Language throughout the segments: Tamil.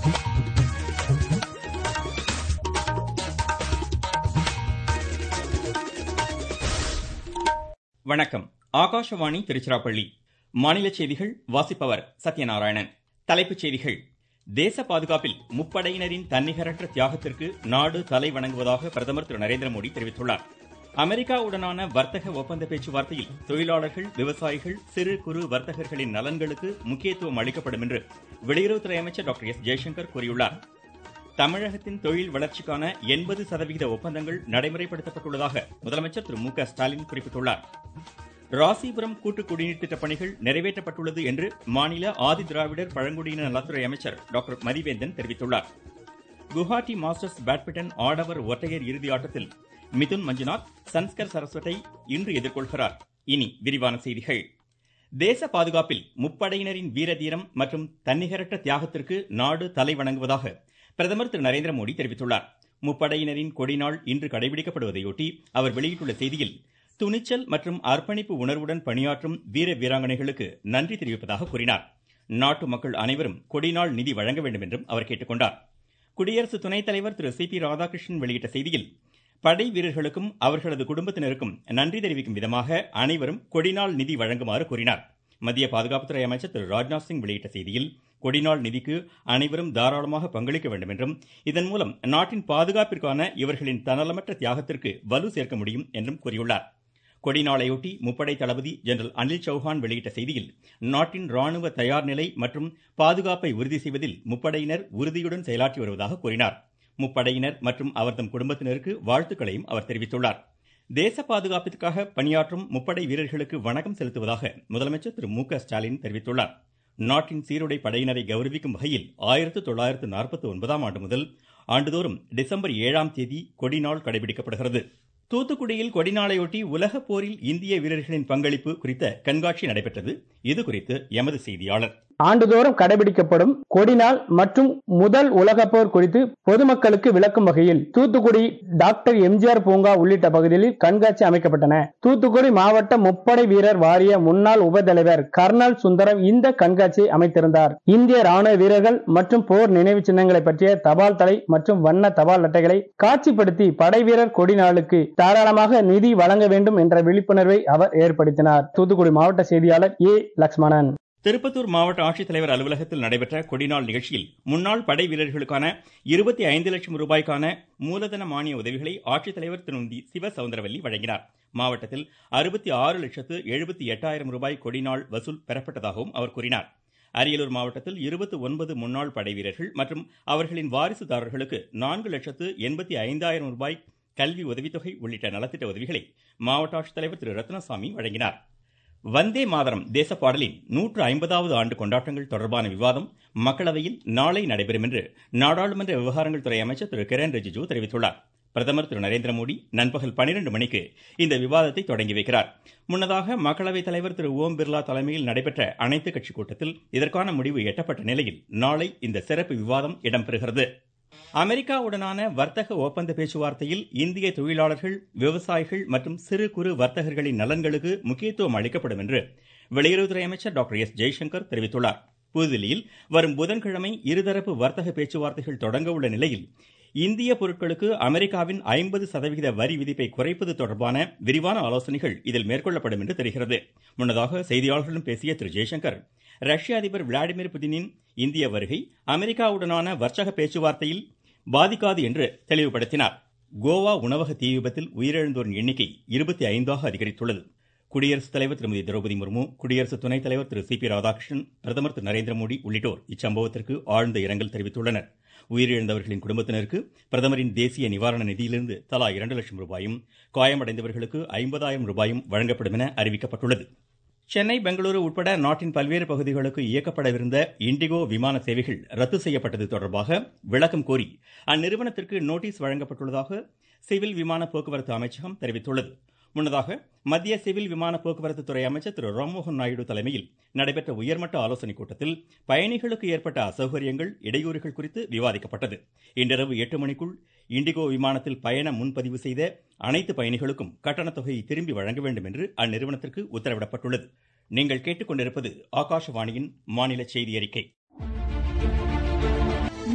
வணக்கம் ஆகாஷவாணி திருச்சிராப்பள்ளி மாநில செய்திகள் வாசிப்பவர் சத்யநாராயணன் தலைப்புச் செய்திகள் தேச பாதுகாப்பில் முப்படையினரின் தன்னிகரற்ற தியாகத்திற்கு நாடு தலை வணங்குவதாக பிரதமர் திரு நரேந்திர மோடி தெரிவித்துள்ளார் அமெரிக்காவுடனான வர்த்தக ஒப்பந்த பேச்சுவார்த்தையில் தொழிலாளர்கள் விவசாயிகள் சிறு குறு வர்த்தகர்களின் நலன்களுக்கு முக்கியத்துவம் அளிக்கப்படும் என்று வெளியுறவுத்துறை அமைச்சர் டாக்டர் எஸ் ஜெய்சங்கர் கூறியுள்ளார் தமிழகத்தின் தொழில் வளர்ச்சிக்கான எண்பது சதவிகித ஒப்பந்தங்கள் நடைமுறைப்படுத்தப்பட்டுள்ளதாக முதலமைச்சர் திரு மு க ஸ்டாலின் குறிப்பிட்டுள்ளார் ராசிபுரம் கூட்டு குடிநீர் திட்ட பணிகள் நிறைவேற்றப்பட்டுள்ளது என்று மாநில ஆதி திராவிடர் பழங்குடியின நலத்துறை அமைச்சர் டாக்டர் மதிவேந்தன் தெரிவித்துள்ளார் குவஹாட்டி மாஸ்டர்ஸ் பேட்மிண்டன் ஆடவர் ஒற்றையர் இறுதி ஆட்டத்தில் மிதுன் மஞ்சுநாத் சன்ஸ்கர் சரஸ்வத்தை இன்று எதிர்கொள்கிறார் இனி விரிவான செய்திகள் தேச பாதுகாப்பில் முப்படையினரின் வீரதீரம் மற்றும் தன்னிகரற்ற தியாகத்திற்கு நாடு தலை வணங்குவதாக பிரதமர் திரு நரேந்திர மோடி தெரிவித்துள்ளார் முப்படையினரின் கொடிநாள் இன்று கடைபிடிக்கப்படுவதையொட்டி அவர் வெளியிட்டுள்ள செய்தியில் துணிச்சல் மற்றும் அர்ப்பணிப்பு உணர்வுடன் பணியாற்றும் வீர வீராங்கனைகளுக்கு நன்றி தெரிவிப்பதாக கூறினார் நாட்டு மக்கள் அனைவரும் கொடிநாள் நிதி வழங்க வேண்டும் என்றும் அவர் கேட்டுக்கொண்டார் குடியரசு துணைத் தலைவர் திரு சி பி ராதாகிருஷ்ணன் வெளியிட்ட செய்தியில் படை வீரர்களுக்கும் அவர்களது குடும்பத்தினருக்கும் நன்றி தெரிவிக்கும் விதமாக அனைவரும் கொடிநாள் நிதி வழங்குமாறு கூறினார் மத்திய பாதுகாப்புத்துறை அமைச்சர் திரு ராஜ்நாத் சிங் வெளியிட்ட செய்தியில் கொடிநாள் நிதிக்கு அனைவரும் தாராளமாக பங்களிக்க வேண்டும் என்றும் இதன் மூலம் நாட்டின் பாதுகாப்பிற்கான இவர்களின் தன்னலமற்ற தியாகத்திற்கு வலு சேர்க்க முடியும் என்றும் கூறியுள்ளார் கொடிநாளையொட்டி முப்படை தளபதி ஜெனரல் அனில் சௌஹான் வெளியிட்ட செய்தியில் நாட்டின் ராணுவ தயார் நிலை மற்றும் பாதுகாப்பை உறுதி செய்வதில் முப்படையினர் உறுதியுடன் செயலாற்றி வருவதாக கூறினார் முப்படையினர் மற்றும் அவர்தம் குடும்பத்தினருக்கு வாழ்த்துக்களையும் அவர் தெரிவித்துள்ளார் தேச பாதுகாப்பிற்காக பணியாற்றும் முப்படை வீரர்களுக்கு வணக்கம் செலுத்துவதாக முதலமைச்சர் திரு மு க ஸ்டாலின் தெரிவித்துள்ளார் நாட்டின் சீருடை படையினரை கௌரவிக்கும் வகையில் ஆயிரத்து தொள்ளாயிரத்து நாற்பத்தி ஒன்பதாம் ஆண்டு முதல் ஆண்டுதோறும் டிசம்பர் ஏழாம் தேதி கொடிநாள் கடைபிடிக்கப்படுகிறது தூத்துக்குடியில் கொடிநாளையொட்டி உலக போரில் இந்திய வீரர்களின் பங்களிப்பு குறித்த கண்காட்சி நடைபெற்றது இது குறித்து எமது செய்தியாளர் ஆண்டுதோறும் கடைபிடிக்கப்படும் கொடிநாள் மற்றும் முதல் உலக போர் குறித்து பொதுமக்களுக்கு விளக்கும் வகையில் தூத்துக்குடி டாக்டர் எம்ஜிஆர் பூங்கா உள்ளிட்ட பகுதிகளில் கண்காட்சி அமைக்கப்பட்டன தூத்துக்குடி மாவட்ட முப்படை வீரர் வாரிய முன்னாள் உபதலைவர் கர்னல் சுந்தரம் இந்த கண்காட்சியை அமைத்திருந்தார் இந்திய ராணுவ வீரர்கள் மற்றும் போர் நினைவு சின்னங்களை பற்றிய தபால் தலை மற்றும் வண்ண தபால் அட்டைகளை காட்சிப்படுத்தி படை வீரர் கொடிநாளுக்கு தாராளமாக நிதி வழங்க வேண்டும் என்ற விழிப்புணர்வை அவர் ஏற்படுத்தினார் தூத்துக்குடி மாவட்ட செய்தியாளர் ஏ லக்ஷ்மணன் திருப்பத்தூர் மாவட்ட ஆட்சித்தலைவர் அலுவலகத்தில் நடைபெற்ற கொடிநாள் நிகழ்ச்சியில் முன்னாள் படை வீரர்களுக்கான இருபத்தி ஐந்து லட்சம் ரூபாய்க்கான மூலதன மானிய உதவிகளை ஆட்சித்தலைவர் திருமதி சிவ சவுந்தரவல்லி வழங்கினார் மாவட்டத்தில் அறுபத்தி ஆறு லட்சத்து எழுபத்தி எட்டாயிரம் ரூபாய் கொடிநாள் வசூல் பெறப்பட்டதாகவும் அவர் கூறினார் அரியலூர் மாவட்டத்தில் இருபத்தி ஒன்பது முன்னாள் படை வீரர்கள் மற்றும் அவர்களின் வாரிசுதாரர்களுக்கு நான்கு லட்சத்து எண்பத்தி ஐந்தாயிரம் ரூபாய் கல்வி உதவித்தொகை உள்ளிட்ட நலத்திட்ட உதவிகளை மாவட்ட ஆட்சித்தலைவர் திரு ரத்னசாமி வழங்கினார் வந்தே மாதரம் தேச பாடலின் நூற்று ஐம்பதாவது ஆண்டு கொண்டாட்டங்கள் தொடர்பான விவாதம் மக்களவையில் நாளை நடைபெறும் என்று நாடாளுமன்ற விவகாரங்கள் துறை அமைச்சர் திரு கிரண் ரிஜிஜு தெரிவித்துள்ளார் பிரதமர் திரு நரேந்திர மோடி நண்பகல் பனிரெண்டு மணிக்கு இந்த விவாதத்தை தொடங்கி வைக்கிறார் முன்னதாக மக்களவைத் தலைவர் திரு ஓம் பிர்லா தலைமையில் நடைபெற்ற அனைத்துக் கட்சி கூட்டத்தில் இதற்கான முடிவு எட்டப்பட்ட நிலையில் நாளை இந்த சிறப்பு விவாதம் இடம்பெறுகிறது அமெரிக்காவுடனான வர்த்தக ஒப்பந்த பேச்சுவார்த்தையில் இந்திய தொழிலாளர்கள் விவசாயிகள் மற்றும் சிறு குறு வர்த்தகர்களின் நலன்களுக்கு முக்கியத்துவம் அளிக்கப்படும் என்று வெளியுறவுத்துறை அமைச்சர் டாக்டர் எஸ் ஜெய்சங்கர் தெரிவித்துள்ளார் புதுதில்லியில் வரும் புதன்கிழமை இருதரப்பு வர்த்தக பேச்சுவார்த்தைகள் தொடங்க உள்ள நிலையில் இந்திய பொருட்களுக்கு அமெரிக்காவின் ஐம்பது சதவிகித வரி விதிப்பை குறைப்பது தொடர்பான விரிவான ஆலோசனைகள் இதில் மேற்கொள்ளப்படும் என்று தெரிகிறது முன்னதாக செய்தியாளர்களிடம் பேசிய திரு ஜெய்சங்கர் ரஷ்ய அதிபர் விளாடிமிர் புதினின் இந்திய வருகை அமெரிக்காவுடனான வர்த்தக பேச்சுவார்த்தையில் பாதிக்காது என்று தெளிவுபடுத்தினார் கோவா உணவக தீ விபத்தில் உயிரிழந்தோரின் எண்ணிக்கை இருபத்தி ஐந்தாக அதிகரித்துள்ளது குடியரசுத் தலைவர் திருமதி திரௌபதி முர்மு குடியரசு துணைத் தலைவர் திரு சி பி ராதாகிருஷ்ணன் பிரதமர் திரு நரேந்திர மோடி உள்ளிட்டோர் இச்சம்பவத்திற்கு ஆழ்ந்த இரங்கல் தெரிவித்துள்ளனர் உயிரிழந்தவர்களின் குடும்பத்தினருக்கு பிரதமரின் தேசிய நிவாரண நிதியிலிருந்து தலா இரண்டு லட்சம் ரூபாயும் காயமடைந்தவர்களுக்கு ஐம்பதாயிரம் ரூபாயும் வழங்கப்படும் என அறிவிக்கப்பட்டுள்ளது சென்னை பெங்களூரு உட்பட நாட்டின் பல்வேறு பகுதிகளுக்கு இயக்கப்படவிருந்த இண்டிகோ விமான சேவைகள் ரத்து செய்யப்பட்டது தொடர்பாக விளக்கம் கோரி அந்நிறுவனத்திற்கு நோட்டீஸ் வழங்கப்பட்டுள்ளதாக சிவில் விமான போக்குவரத்து அமைச்சகம் தெரிவித்துள்ளது முன்னதாக மத்திய சிவில் விமான போக்குவரத்து துறை அமைச்சர் திரு ராம்மோகன் நாயுடு தலைமையில் நடைபெற்ற உயர்மட்ட ஆலோசனைக் கூட்டத்தில் பயணிகளுக்கு ஏற்பட்ட அசௌகரியங்கள் இடையூறுகள் குறித்து விவாதிக்கப்பட்டது இன்றிரவு எட்டு மணிக்குள் இண்டிகோ விமானத்தில் பயண முன்பதிவு செய்த அனைத்து பயணிகளுக்கும் கட்டணத் தொகையை திரும்பி வழங்க வேண்டும் என்று அந்நிறுவனத்திற்கு உத்தரவிடப்பட்டுள்ளது நீங்கள் கேட்டுக்கொண்டிருப்பது ஆகாஷவாணியின் மாநில செய்தி அறிக்கை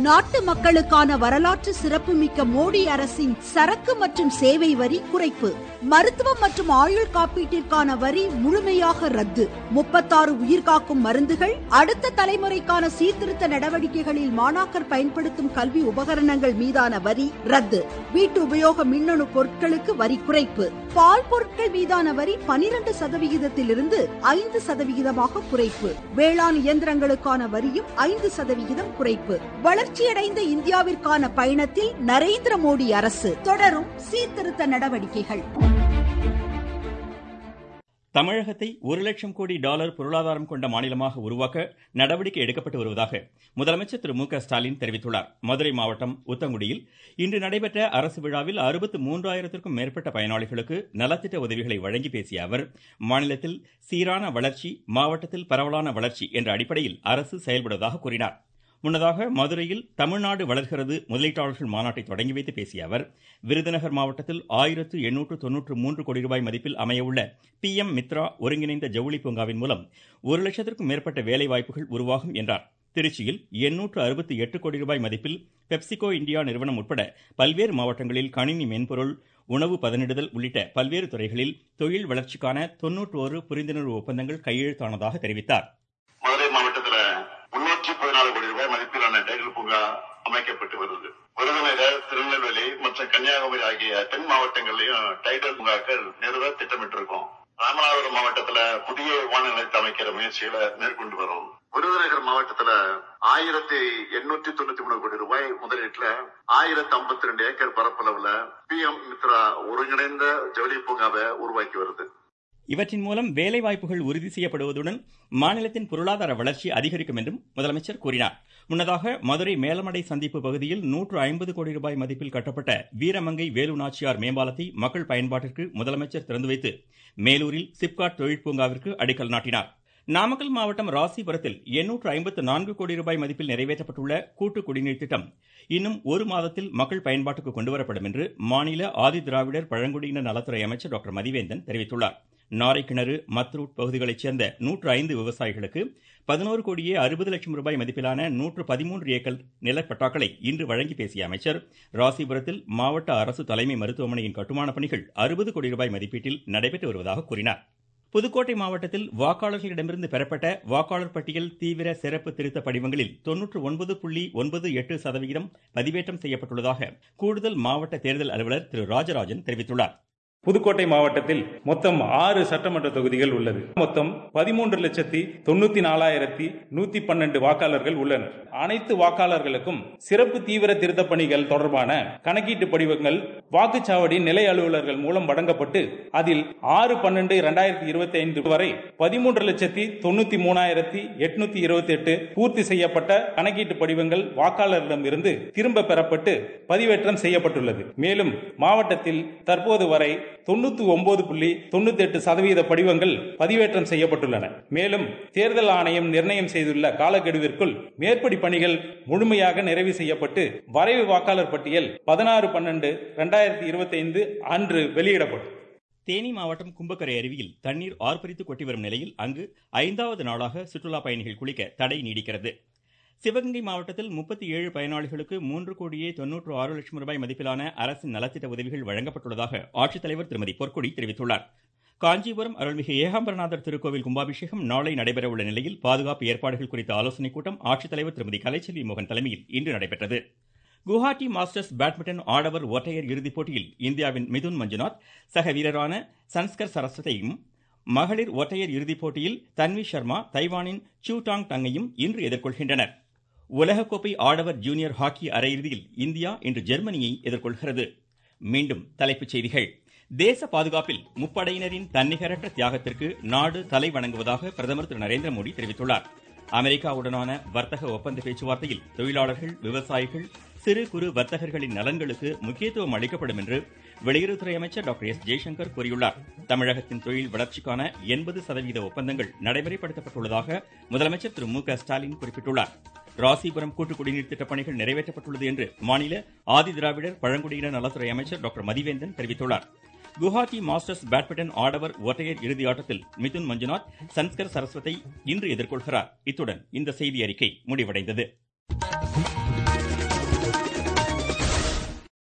நாட்டு மக்களுக்கான வரலாற்று சிறப்புமிக்க மோடி அரசின் சரக்கு மற்றும் சேவை வரி குறைப்பு மருத்துவம் மற்றும் ஆயுள் காப்பீட்டிற்கான வரி முழுமையாக ரத்து முப்பத்தாறு உயிர்காக்கும் மருந்துகள் அடுத்த தலைமுறைக்கான சீர்திருத்த நடவடிக்கைகளில் மாணாக்கர் பயன்படுத்தும் கல்வி உபகரணங்கள் மீதான வரி ரத்து வீட்டு உபயோக மின்னணு பொருட்களுக்கு வரி குறைப்பு பால் பொருட்கள் மீதான வரி பனிரெண்டு சதவிகிதத்திலிருந்து ஐந்து சதவிகிதமாக குறைப்பு வேளாண் இயந்திரங்களுக்கான வரியும் ஐந்து சதவிகிதம் குறைப்பு வளர்ச்சியடைந்த இந்தியாவிற்கான பயணத்தில் நரேந்திர மோடி அரசு தொடரும் சீர்திருத்த நடவடிக்கைகள் தமிழகத்தை ஒரு லட்சம் கோடி டாலர் பொருளாதாரம் கொண்ட மாநிலமாக உருவாக்க நடவடிக்கை எடுக்கப்பட்டு வருவதாக முதலமைச்சர் திரு மு க ஸ்டாலின் தெரிவித்துள்ளார் மதுரை மாவட்டம் உத்தங்குடியில் இன்று நடைபெற்ற அரசு விழாவில் அறுபத்து மூன்றாயிரத்திற்கும் மேற்பட்ட பயனாளிகளுக்கு நலத்திட்ட உதவிகளை வழங்கி பேசிய அவர் மாநிலத்தில் சீரான வளர்ச்சி மாவட்டத்தில் பரவலான வளர்ச்சி என்ற அடிப்படையில் அரசு செயல்படுவதாக கூறினார் முன்னதாக மதுரையில் தமிழ்நாடு வளர்கிறது முதலீட்டாளர்கள் மாநாட்டை தொடங்கி வைத்து பேசிய அவர் விருதுநகர் மாவட்டத்தில் ஆயிரத்து எண்ணூற்று தொன்னூற்று மூன்று கோடி ரூபாய் மதிப்பில் அமையவுள்ள பி எம் மித்ரா ஒருங்கிணைந்த ஜவுளி பூங்காவின் மூலம் ஒரு லட்சத்திற்கும் மேற்பட்ட வேலை வாய்ப்புகள் உருவாகும் என்றார் திருச்சியில் எண்ணூற்று அறுபத்தி எட்டு கோடி ரூபாய் மதிப்பில் பெப்சிகோ இந்தியா நிறுவனம் உட்பட பல்வேறு மாவட்டங்களில் கணினி மென்பொருள் உணவு பதனிடுதல் உள்ளிட்ட பல்வேறு துறைகளில் தொழில் வளர்ச்சிக்கான தொன்னூற்றோரு புரிந்துணர்வு ஒப்பந்தங்கள் கையெழுத்தானதாக தெரிவித்தார் மதுரை மாவட்டத்துல முன்னூற்றி பதினாலு கோடி ரூபாய் மதிப்பிலான டைடல் பூங்கா அமைக்கப்பட்டு வருது விருதுநகர் திருநெல்வேலி மற்றும் கன்னியாகுமரி ஆகிய தென் மாவட்டங்களிலும் டைடல் பூங்காக்கள் நிறுவ திட்டமிட்டிருக்கோம் ராமநாதபுரம் மாவட்டத்துல புதிய விமான நிலையத்தை அமைக்கிற முயற்சிகளை மேற்கொண்டு வரும் விருதுநகர் மாவட்டத்துல ஆயிரத்தி எண்ணூத்தி தொண்ணூத்தி மூணு கோடி ரூபாய் முதலீட்டுல ஆயிரத்தி ஐம்பத்தி ரெண்டு ஏக்கர் பரப்பளவுல பி எம் மித்ரா ஒருங்கிணைந்த ஜவுளி பூங்காவை உருவாக்கி வருது இவற்றின் மூலம் வேலை வாய்ப்புகள் உறுதி செய்யப்படுவதுடன் மாநிலத்தின் பொருளாதார வளர்ச்சி அதிகரிக்கும் என்றும் முதலமைச்சர் கூறினார் முன்னதாக மதுரை மேலமடை சந்திப்பு பகுதியில் நூற்று ஐம்பது கோடி ரூபாய் மதிப்பில் கட்டப்பட்ட வீரமங்கை வேலு நாச்சியார் மேம்பாலத்தை மக்கள் பயன்பாட்டிற்கு முதலமைச்சர் திறந்து வைத்து மேலூரில் சிப்காட் தொழிற்பூங்காவிற்கு அடிக்கல் நாட்டினார் நாமக்கல் மாவட்டம் ராசிபுரத்தில் எண்ணூற்று ஐம்பத்து நான்கு கோடி ரூபாய் மதிப்பில் நிறைவேற்றப்பட்டுள்ள கூட்டு குடிநீர் திட்டம் இன்னும் ஒரு மாதத்தில் மக்கள் பயன்பாட்டுக்கு கொண்டுவரப்படும் என்று மாநில ஆதி திராவிடர் பழங்குடியினர் நலத்துறை அமைச்சர் டாக்டர் மதிவேந்தன் தெரிவித்துள்ளார் நாரைக்கிணறு மத்ரூட் பகுதிகளைச் சேர்ந்த நூற்று ஐந்து விவசாயிகளுக்கு பதினோரு கோடியே அறுபது லட்சம் ரூபாய் மதிப்பிலான நூற்று பதிமூன்று ஏக்கர் நிலப்பட்டாக்களை இன்று வழங்கி பேசிய அமைச்சர் ராசிபுரத்தில் மாவட்ட அரசு தலைமை மருத்துவமனையின் கட்டுமானப் பணிகள் அறுபது கோடி ரூபாய் மதிப்பீட்டில் நடைபெற்று வருவதாக கூறினார் புதுக்கோட்டை மாவட்டத்தில் வாக்காளர்களிடமிருந்து பெறப்பட்ட வாக்காளர் பட்டியல் தீவிர சிறப்பு திருத்த படிவங்களில் தொன்னூற்று ஒன்பது புள்ளி ஒன்பது எட்டு சதவிகிதம் பதிவேற்றம் செய்யப்பட்டுள்ளதாக கூடுதல் மாவட்ட தேர்தல் அலுவலர் திரு ராஜராஜன் தெரிவித்துள்ளார் புதுக்கோட்டை மாவட்டத்தில் மொத்தம் ஆறு சட்டமன்ற தொகுதிகள் உள்ளது மொத்தம் பதிமூன்று லட்சத்தி தொண்ணூத்தி நாலாயிரத்தி நூத்தி பன்னெண்டு வாக்காளர்கள் உள்ளனர் அனைத்து வாக்காளர்களுக்கும் சிறப்பு தீவிர திருத்த பணிகள் தொடர்பான கணக்கீட்டு படிவங்கள் வாக்குச்சாவடி நிலை அலுவலர்கள் மூலம் வழங்கப்பட்டு அதில் ஆறு பன்னெண்டு இரண்டாயிரத்தி இருபத்தி ஐந்து வரை பதிமூன்று லட்சத்தி தொண்ணூத்தி மூணாயிரத்தி எட்நூத்தி இருபத்தி எட்டு பூர்த்தி செய்யப்பட்ட கணக்கீட்டு படிவங்கள் வாக்காளரிடமிருந்து திரும்ப பெறப்பட்டு பதிவேற்றம் செய்யப்பட்டுள்ளது மேலும் மாவட்டத்தில் தற்போது வரை தொண்ணூத்தி ஒன்பது புள்ளி தொண்ணூத்தி எட்டு சதவீத படிவங்கள் பதிவேற்றம் செய்யப்பட்டுள்ளன மேலும் தேர்தல் ஆணையம் நிர்ணயம் செய்துள்ள காலக்கெடுவிற்குள் மேற்படி பணிகள் முழுமையாக நிறைவு செய்யப்பட்டு வரைவு வாக்காளர் பட்டியல் பதினாறு பன்னெண்டு இரண்டாயிரத்தி இருபத்தி ஐந்து அன்று வெளியிடப்படும் தேனி மாவட்டம் கும்பக்கரை அருவியில் தண்ணீர் ஆர்ப்பரித்து கொட்டி வரும் நிலையில் அங்கு ஐந்தாவது நாளாக சுற்றுலா பயணிகள் குளிக்க தடை நீடிக்கிறது சிவகங்கை மாவட்டத்தில் முப்பத்தி ஏழு பயனாளிகளுக்கு மூன்று கோடியே தொன்னூற்று ஆறு லட்சம் ரூபாய் மதிப்பிலான அரசின் நலத்திட்ட உதவிகள் வழங்கப்பட்டுள்ளதாக ஆட்சித்தலைவர் திருமதி பொற்கொடி தெரிவித்துள்ளார் காஞ்சிபுரம் அருள்மிகு ஏகாம்பரநாதர் திருக்கோவில் கும்பாபிஷேகம் நாளை நடைபெறவுள்ள நிலையில் பாதுகாப்பு ஏற்பாடுகள் குறித்த ஆலோசனைக் கூட்டம் ஆட்சித்தலைவர் திருமதி கலைச்செல்வி மோகன் தலைமையில் இன்று நடைபெற்றது குவஹாட்டி மாஸ்டர்ஸ் பேட்மிண்டன் ஆடவர் ஒற்றையர் இறுதிப் போட்டியில் இந்தியாவின் மிதுன் மஞ்சுநாத் சக வீரரான சன்ஸ்கர் சரஸ்வதையும் மகளிர் ஒற்றையர் இறுதிப் போட்டியில் தன்வி சர்மா தைவானின் சூ டாங் டங்கையும் இன்று எதிர்கொள்கின்றனர் உலகக்கோப்பை ஆடவர் ஜூனியர் ஹாக்கி அரையிறுதியில் இந்தியா இன்று ஜெர்மனியை எதிர்கொள்கிறது மீண்டும் தலைப்புச் செய்திகள் தேச பாதுகாப்பில் முப்படையினரின் தன்னிகரற்ற தியாகத்திற்கு நாடு தலை வணங்குவதாக பிரதமர் திரு நரேந்திர மோடி தெரிவித்துள்ளார் அமெரிக்காவுடனான வர்த்தக ஒப்பந்த பேச்சுவார்த்தையில் தொழிலாளர்கள் விவசாயிகள் சிறு குறு வர்த்தகர்களின் நலன்களுக்கு முக்கியத்துவம் அளிக்கப்படும் என்று வெளியுறவுத்துறை அமைச்சர் டாக்டர் எஸ் ஜெய்சங்கர் கூறியுள்ளார் தமிழகத்தின் தொழில் வளர்ச்சிக்கான எண்பது சதவீத ஒப்பந்தங்கள் நடைமுறைப்படுத்தப்பட்டுள்ளதாக முதலமைச்சர் திரு மு க ஸ்டாலின் குறிப்பிட்டுள்ளார் ராசிபுரம் கூட்டு குடிநீர் திட்டப் பணிகள் நிறைவேற்றப்பட்டுள்ளது என்று மாநில ஆதி திராவிடர் பழங்குடியினர் நலத்துறை அமைச்சர் டாக்டர் மதிவேந்தன் தெரிவித்துள்ளார் குவஹாத்தி மாஸ்டர்ஸ் பேட்மிண்டன் ஆடவர் ஒற்றையர் இறுதி ஆட்டத்தில் மிதுன் மஞ்சுநாத் சன்ஸ்கர் சரஸ்வத்தை இன்று எதிர்கொள்கிறார் இத்துடன் இந்த செய்தி அறிக்கை முடிவடைந்தது